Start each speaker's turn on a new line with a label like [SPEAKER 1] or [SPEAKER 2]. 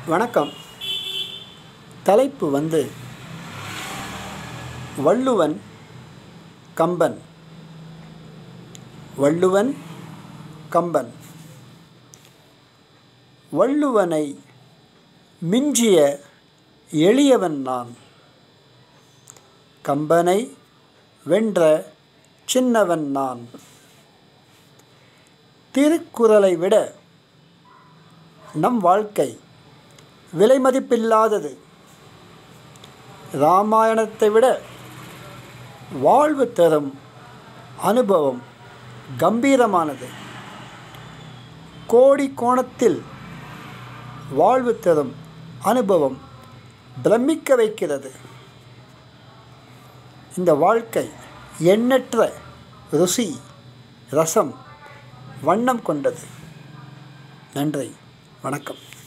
[SPEAKER 1] வணக்கம் தலைப்பு வந்து வள்ளுவன் கம்பன் வள்ளுவன் கம்பன் வள்ளுவனை மிஞ்சிய எளியவன் நான் கம்பனை வென்ற சின்னவன் நான் திருக்குறளை விட நம் வாழ்க்கை விலைமதிப்பில்லாதது இராமாயணத்தை விட வாழ்வு தரும் அனுபவம் கம்பீரமானது கோடி கோணத்தில் வாழ்வு தரும் அனுபவம் பிரமிக்க வைக்கிறது இந்த வாழ்க்கை எண்ணற்ற ருசி ரசம் வண்ணம் கொண்டது நன்றி வணக்கம்